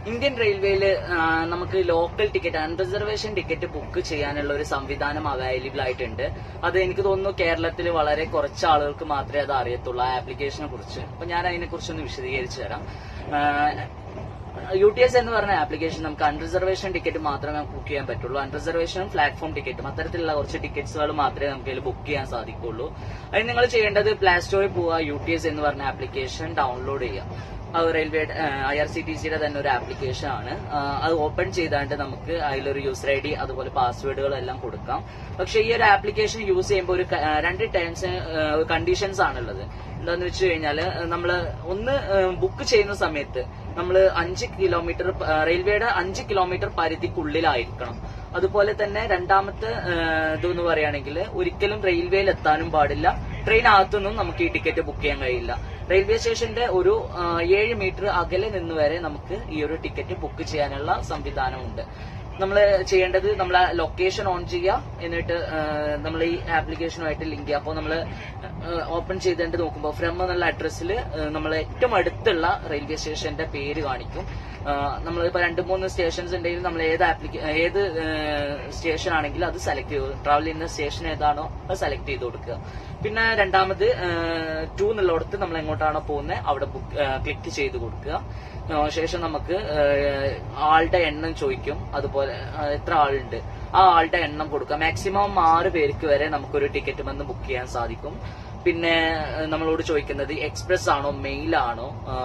Indian റെയിൽവേയിൽ നമുക്ക് local ticket unreservation ticket book ചെയ്യാനുള്ള ഒരു സംവിധാനം അവൈലബിൾ ആയിട്ടുണ്ട് അത് എനിക്ക് തോന്നുന്നു കേരളത്തിൽ വളരെ കുറച്ച് ആളുകൾക്ക് മാത്രമേ അത് അറിയത്തുള്ളൂ ആ ആപ്ലിക്കേഷനെ കുറിച്ച് അപ്പൊ ഞാൻ അതിനെ കുറിച്ചൊന്ന് വിശദീകരിച്ചു തരാം യു ടി എസ് എന്ന് പറഞ്ഞ ആപ്ലിക്കേഷൻ നമുക്ക് അൺറിസർവേഷൻ ടിക്കറ്റ് മാത്രമേ ബുക്ക് ചെയ്യാൻ പറ്റുള്ളൂ അൺറിസർവേഷനും പ്ലാറ്റ്ഫോം ടിക്കറ്റും അത്തരത്തിലുള്ള കുറച്ച് ടിക്കറ്റ്സുകൾ മാത്രമേ നമുക്ക് ഇതിൽ ബുക്ക് ചെയ്യാൻ സാധിക്കുള്ളൂ അതിന് നിങ്ങൾ ചെയ്യേണ്ടത് പ്ലേ സ്റ്റോറിൽ പോവുക യു ടി എസ് എന്ന് പറഞ്ഞ ആപ്ലിക്കേഷൻ ഡൗൺലോഡ് ചെയ്യുക അത് railway I R C T സിയുടെ തന്നെ ഒരു ആപ്ലിക്കേഷൻ ആണ് ആ, അത് ഓപ്പൺ ചെയ്താണ്ട് നമുക്ക് അതിലൊരു യൂസർ ഐ ഡി അതുപോലെ പാസ്വേഡുകൾ എല്ലാം കൊടുക്കാം പക്ഷേ ഈ ഒരു ആപ്ലിക്കേഷൻ യൂസ് ചെയ്യുമ്പോൾ ഒരു ക- ആ, രണ്ട് ടൈംസ് കണ്ടീഷൻസ് ആണുള്ളത് എന്താന്ന് വെച്ച് കഴിഞ്ഞാല് നമ്മൾ ഒന്ന് ബുക്ക് ചെയ്യുന്ന സമയത്ത് നമ്മൾ അഞ്ച് കിലോമീറ്റർ റെയിൽവേയുടെ അഞ്ച് കിലോമീറ്റർ പരിധിക്കുള്ളിലായിരിക്കണം അതുപോലെ തന്നെ രണ്ടാമത്തെ ആ, ഇതെന്ന് പറയുകയാണെങ്കിൽ ഒരിക്കലും റെയിൽവേയിൽ എത്താനും പാടില്ല ട്രെയിനകത്തുനിന്നും നമുക്ക് ഈ ടിക്കറ്റ് ബുക്ക് ചെയ്യാൻ കഴിയില്ല റെയിൽവേ സ്റ്റേഷന്റെ ഒരു ആ, ഏഴ് മീറ്റർ അകലെ നിന്ന് വരെ നമുക്ക് ഈ ഒരു ടിക്കറ്റ് ബുക്ക് ചെയ്യാനുള്ള സംവിധാനമുണ്ട് നമ്മൾ ചെയ്യേണ്ടത് നമ്മൾ ലൊക്കേഷൻ ഓൺ ചെയ്യുക എന്നിട്ട് നമ്മൾ ഈ ആപ്ലിക്കേഷനുമായിട്ട് ലിങ്ക് ചെയ്യുക അപ്പോൾ നമ്മൾ ഓപ്പൺ ചെയ്തിട്ട് നോക്കുമ്പോൾ ഫ്രം എന്നുള്ള അഡ്രസ്സിൽ നമ്മൾ ഏറ്റവും അടുത്തുള്ള റെയിൽവേ സ്റ്റേഷന്റെ പേര് കാണിക്കും നമ്മൾ ഇപ്പൊ രണ്ട് മൂന്ന് സ്റ്റേഷൻസ് ഉണ്ടെങ്കിൽ നമ്മൾ ഏത് ആപ്ലിക്കേ ഏത് സ്റ്റേഷൻ ആണെങ്കിലും അത് സെലക്ട് ചെയ്തു ട്രാവൽ ചെയ്യുന്ന സ്റ്റേഷൻ ഏതാണോ അത് സെലക്ട് ചെയ്ത് കൊടുക്കുക പിന്നെ രണ്ടാമത് ടു എന്നുള്ളിടത്ത് നമ്മൾ എങ്ങോട്ടാണോ പോകുന്നത് അവിടെ ബുക്ക് ക്ലിക്ക് ചെയ്ത് കൊടുക്കുക ആ, ശേഷം നമുക്ക് ആ, ആളുടെ എണ്ണം ചോദിക്കും അതുപോലെ ആ, എത്ര ആളുണ്ട് ആ ആളുടെ എണ്ണം കൊടുക്കുക മാക്സിമം ആറ് പേർക്ക് വരെ നമുക്കൊരു ടിക്കറ്റ് വന്ന് ബുക്ക് ചെയ്യാൻ സാധിക്കും പിന്നെ ആ, നമ്മളോട് ചോദിക്കുന്നത് എക്സ്പ്രസ് ആണോ മെയിൽ ആണോ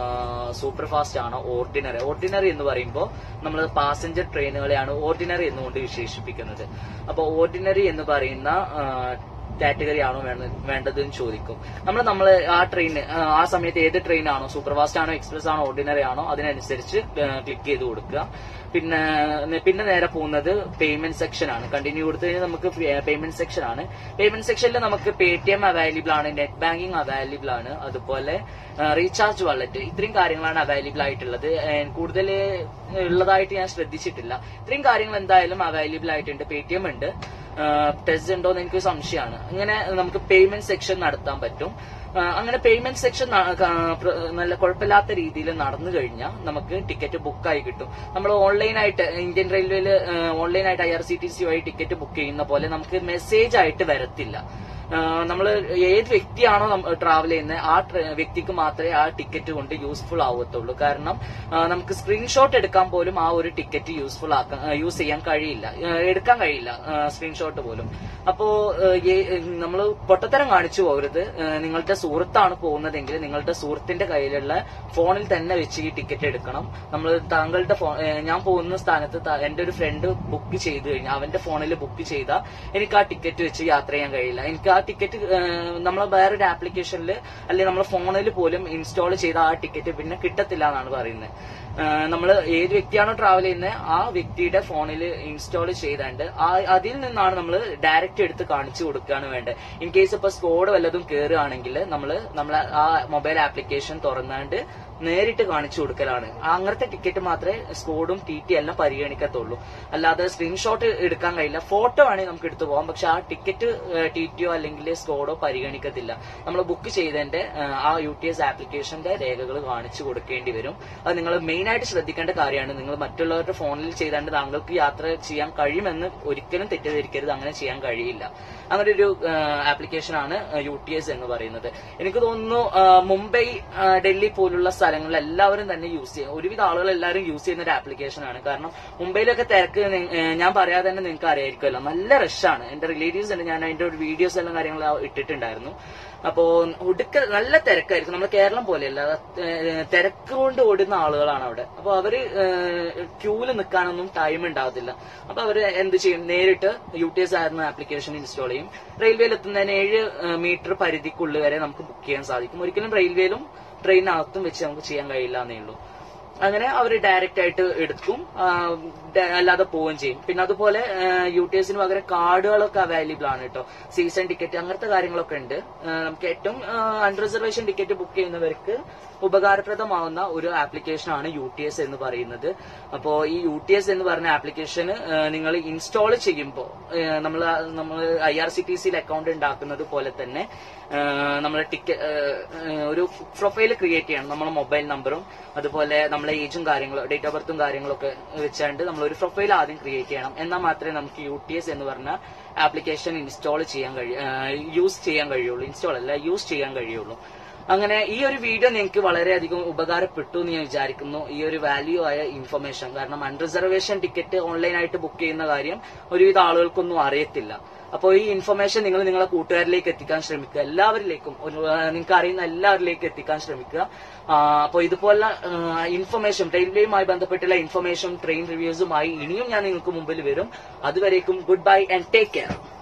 സൂപ്പർ ഫാസ്റ്റ് ആണോ ഓർഡിനറി ഓർഡിനറി എന്ന് പറയുമ്പോൾ നമ്മൾ പാസഞ്ചർ ട്രെയിനുകളെയാണ് ഓർഡിനറി എന്നുകൊണ്ട് വിശേഷിപ്പിക്കുന്നത് അപ്പോൾ ഓർഡിനറി എന്ന് പറയുന്ന ആ, കാറ്റഗറി ആണോ വേണ്ട- വേണ്ടതെന്ന് ചോദിക്കും നമ്മൾ നമ്മൾ ആ ട്രെയിൻ ആ സമയത്ത് ഏത് ട്രെയിൻ ആണോ സൂപ്പർ ഫാസ്റ്റ് ആണോ എക്സ്പ്രസ് ആണോ ഓർഡിനറി ആണോ അതിനനുസരിച്ച് ക്ലിക്ക് ചെയ്ത് കൊടുക്കുക പിന്നെ പിന്നെ നേരെ പോകുന്നത് പേയ്മെന്റ് സെക്ഷൻ ആണ് കണ്ടിന്യൂ കൊടുത്തു കഴിഞ്ഞാൽ നമുക്ക് പേയ്മെന്റ് സെക്ഷൻ ആണ് പേയ്മെന്റ് സെക്ഷനിൽ നമുക്ക് പേ ടി എം അവൈലബിൾ ആണ് നെറ്റ് ബാങ്കിങ് അവൈലബിൾ ആണ് അതുപോലെ റീചാർജ് വാലറ്റ് ഇത്രയും കാര്യങ്ങളാണ് അവൈലബിൾ ആയിട്ടുള്ളത് കൂടുതൽ ഉള്ളതായിട്ട് ഞാൻ ശ്രദ്ധിച്ചിട്ടില്ല ഇത്രയും കാര്യങ്ങൾ എന്തായാലും അവൈലബിൾ ആയിട്ടുണ്ട് പേ ടി എം ഉണ്ട് ടെസ്റ്റ് ഉണ്ടോ എന്ന് എനിക്ക് സംശയമാണ് അങ്ങനെ നമുക്ക് പേയ്മെന്റ് സെക്ഷൻ നടത്താൻ പറ്റും ആ, അങ്ങനെ പേയ്മെന്റ് സെക്ഷൻ നല്ല കുഴപ്പമില്ലാത്ത രീതിയിൽ നടന്നു കഴിഞ്ഞാൽ നമുക്ക് ടിക്കറ്റ് ബുക്കായി കിട്ടും നമ്മൾ ഓൺലൈനായിട്ട് ഇന്ത്യൻ റെയിൽവേയിൽ ഓൺലൈനായിട്ട് I R C T C വഴി ടിക്കറ്റ് ബുക്ക് ചെയ്യുന്ന പോലെ നമുക്ക് മെസ്സേജ് ആയിട്ട് വരത്തില്ല നമ്മൾ ഏത് വ്യക്തിയാണോ ട്രാവൽ ചെയ്യുന്നത് ആ ട്ര- വ്യക്തിക്ക് മാത്രമേ ആ ടിക്കറ്റ് കൊണ്ട് യൂസ്ഫുൾ ആവത്തുള്ളൂ കാരണം ആ, നമുക്ക് സ്ക്രീൻഷോട്ട് എടുക്കാൻ പോലും ആ ഒരു ടിക്കറ്റ് യൂസ്ഫുൾ ആക്കാൻ യൂസ് ചെയ്യാൻ കഴിയില്ല ആ, എടുക്കാൻ കഴിയില്ല സ്ക്രീൻഷോട്ട് പോലും അപ്പോ നമ്മൾ പൊട്ടത്തരം കാണിച്ചു പോകരുത് ആ, നിങ്ങളുടെ സുഹൃത്താണ് പോകുന്നതെങ്കിൽ നിങ്ങളുടെ സുഹൃത്തിന്റെ കയ്യിലുള്ള ഫോണിൽ തന്നെ വെച്ച് ഈ ടിക്കറ്റ് എടുക്കണം നമ്മൾ താങ്കളുടെ ഫോൺ ഞാൻ പോകുന്ന സ്ഥാനത്ത് ത- എന്റെ ഒരു ഫ്രണ്ട് ബുക്ക് ചെയ്ത് കഴിഞ്ഞാൽ അവന്റെ ഫോണിൽ ബുക്ക് ചെയ്താൽ എനിക്ക് ആ ടിക്കറ്റ് വെച്ച് യാത്ര ചെയ്യാൻ കഴിയില്ല എനിക്ക് ആ ടിക്കറ്റ് നമ്മൾ വേറൊരു ആപ്ലിക്കേഷനിൽ അല്ലെങ്കിൽ നമ്മുടെ ഫോണിൽ പോലും ഇൻസ്റ്റാൾ ചെയ്ത ആ ടിക്കറ്റ് പിന്നെ കിട്ടത്തില്ല എന്നാണ് പറയുന്നത് നമ്മൾ ഏത് വ്യക്തിയാണോ ട്രാവൽ ചെയ്യുന്നത് ആ വ്യക്തിയുടെ ഫോണിൽ ഇൻസ്റ്റാൾ ചെയ്താണ്ട് ആ അതിൽ നിന്നാണ് നമ്മൾ ഡയറക്റ്റ് എടുത്ത് കാണിച്ചു കൊടുക്കുകയാണ് വേണ്ടത് ഇൻ കേസ് ഇപ്പൊ സ്കോഡ് വല്ലതും കയറുകയാണെങ്കിൽ നമ്മൾ നമ്മൾ ആ മൊബൈൽ ആപ്ലിക്കേഷൻ തുറന്നാണ്ട് നേരിട്ട് കാണിച്ചു കൊടുക്കലാണ് അങ്ങനത്തെ ടിക്കറ്റ് മാത്രമേ സ്കോഡും ടി ടി എല്ലാം പരിഗണിക്കത്തുള്ളൂ അല്ലാതെ സ്ക്രീൻഷോട്ട് എടുക്കാൻ കഴിയില്ല ഫോട്ടോ വേണമെങ്കിൽ നമുക്ക് എടുത്തു പോകാം പക്ഷെ ആ ടിക്കറ്റ് ടി ടിയോ അല്ലെങ്കിൽ സ്കോഡോ പരിഗണിക്കത്തില്ല നമ്മൾ ബുക്ക് ചെയ്തതിന്റെ ആ, ആ യു ടി എസ് ആപ്ലിക്കേഷന്റെ രേഖകൾ കാണിച്ചു കൊടുക്കേണ്ടി വരും അത് നിങ്ങൾ മെയിൻ ആയിട്ട് ശ്രദ്ധിക്കേണ്ട കാര്യമാണ് നിങ്ങൾ മറ്റുള്ളവരുടെ ഫോണിൽ ചെയ്താണ്ട് താങ്കൾക്ക് യാത്ര ചെയ്യാൻ കഴിയുമെന്ന് ഒരിക്കലും തെറ്റിദ്ധരിക്കരുത് അങ്ങനെ ചെയ്യാൻ കഴിയില്ല അങ്ങനെ ഒരു ആപ്ലിക്കേഷൻ ആണ് യു ടി എസ് എന്ന് പറയുന്നത് എനിക്ക് തോന്നുന്നു ആ, മുംബൈ ആ, ഡൽഹി പോലുള്ള സ്ഥലങ്ങളിൽ എല്ലാവരും തന്നെ യൂസ് ചെയ്യും ഒരുവിധ ആളുകൾ എല്ലാവരും യൂസ് ചെയ്യുന്ന ഒരു ആപ്ലിക്കേഷൻ ആണ് കാരണം മുംബൈയിലൊക്കെ തിരക്ക് നി- ഏ, ഞാൻ പറയാതെ തന്നെ നിങ്ങൾക്ക് അറിയായിരിക്കുമല്ലോ നല്ല റഷാണ് എന്റെ റിലേറ്റീവ്സ് ഉണ്ട് ഞാൻ അതിന്റെ ഒരു വീഡിയോസ് എല്ലാം കാര്യങ്ങൾ ഇട്ടിട്ടുണ്ടായിരുന്നു അപ്പോ ഒടുക്ക നല്ല തിരക്കായിരിക്കും നമ്മുടെ കേരളം പോലെയല്ല ഏ, തിരക്ക് കൊണ്ട് ഓടുന്ന ആളുകളാണ് അവിടെ അപ്പൊ അവര് ക്യൂവിൽ നിൽക്കാനൊന്നും ടൈം ഉണ്ടാവത്തില്ല അപ്പൊ അവര് എന്ത് ചെയ്യും നേരിട്ട് യു ടി എസ് ആയിരുന്ന ആപ്ലിക്കേഷൻ ഇൻസ്റ്റാൾ ചെയ്യും റെയിൽവേയിൽ എത്തുന്നതിന് ഏഴ് മീറ്റർ പരിധിക്കുള്ളിൽ വരെ നമുക്ക് ബുക്ക് ചെയ്യാൻ സാധിക്കും ഒരിക്കലും റെയിൽവേയിലും ട്രെയിനകത്തും വെച്ച് നമുക്ക് ചെയ്യാൻ കഴിയില്ല എന്നേ ഉള്ളൂ അങ്ങനെ അവർ ഡയറക്റ്റ് ആയിട്ട് എടുക്കും ആ, ഡ- അല്ലാതെ പോവുകയും ചെയ്യും പിന്നെ അതുപോലെ യു ടി എസിന് പകരം കാർഡുകളൊക്കെ അവൈലബിൾ ആണ് കേട്ടോ സീസൺ ടിക്കറ്റ് അങ്ങനത്തെ കാര്യങ്ങളൊക്കെ ഉണ്ട് ആ, നമുക്ക് ഏറ്റവും അൺറിസർവേഷൻ ടിക്കറ്റ് ബുക്ക് ചെയ്യുന്നവർക്ക് ഉപകാരപ്രദമാവുന്ന ഒരു ആപ്ലിക്കേഷൻ ആണ് യു ടി എസ് എന്ന് പറയുന്നത് അപ്പോ ഈ യു ടി എസ് എന്ന് പറഞ്ഞ ആപ്ലിക്കേഷന് നിങ്ങൾ ഇൻസ്റ്റാൾ ചെയ്യുമ്പോൾ നമ്മൾ നമ്മൾ ഐ ആർ സി ടി സിയിൽ അക്കൗണ്ട് ഉണ്ടാക്കുന്നത് പോലെ തന്നെ നമ്മളെ ടിക്കറ്റ് ഒരു പ്രൊഫൈൽ ക്രിയേറ്റ് ചെയ്യണം നമ്മളെ മൊബൈൽ നമ്പറും അതുപോലെ നമ്മളെ ഏജും കാര്യങ്ങളും ഡേറ്റ് ഓഫ് ബർത്തും കാര്യങ്ങളൊക്കെ വെച്ചാണ്ട് നമ്മൾ ഒരു പ്രൊഫൈൽ ആദ്യം ക്രിയേറ്റ് ചെയ്യണം എന്നാൽ മാത്രമേ നമുക്ക് യു ടി എസ് എന്ന് പറഞ്ഞ ആപ്ലിക്കേഷൻ ഇൻസ്റ്റാൾ ചെയ്യാൻ കഴിയും യൂസ് ചെയ്യാൻ കഴിയുള്ളൂ ഇൻസ്റ്റാൾ അല്ല യൂസ് ചെയ്യാൻ കഴിയുള്ളൂ അങ്ങനെ ഈ ഒരു വീഡിയോ നിങ്ങൾക്ക് വളരെയധികം ഉപകാരപ്പെട്ടു എന്ന് ഞാൻ വിചാരിക്കുന്നു ഈ ഒരു വാല്യൂ ആയ ഇൻഫർമേഷൻ കാരണം അൺറിസർവേഷൻ ടിക്കറ്റ് ഓൺലൈനായിട്ട് ബുക്ക് ചെയ്യുന്ന കാര്യം ഒരുവിധ ആളുകൾക്കൊന്നും അറിയത്തില്ല അപ്പോൾ ഈ ഇൻഫർമേഷൻ നിങ്ങൾ നിങ്ങളെ കൂട്ടുകാരിലേക്ക് എത്തിക്കാൻ ശ്രമിക്കുക എല്ലാവരിലേക്കും ഒരു ആ, നിങ്ങൾക്ക് അറിയുന്ന എല്ലാവരിലേക്കും എത്തിക്കാൻ ശ്രമിക്കുക അപ്പോൾ ഇതുപോലെ ഇൻഫർമേഷൻ റെയിൽവേയുമായി ബന്ധപ്പെട്ടുള്ള ഇൻഫർമേഷൻ ട്രെയിൻ റിവ്യൂസുമായി ഇനിയും ഞാൻ നിങ്ങൾക്ക് മുമ്പിൽ വരും അതുവരേക്കും good bye and take care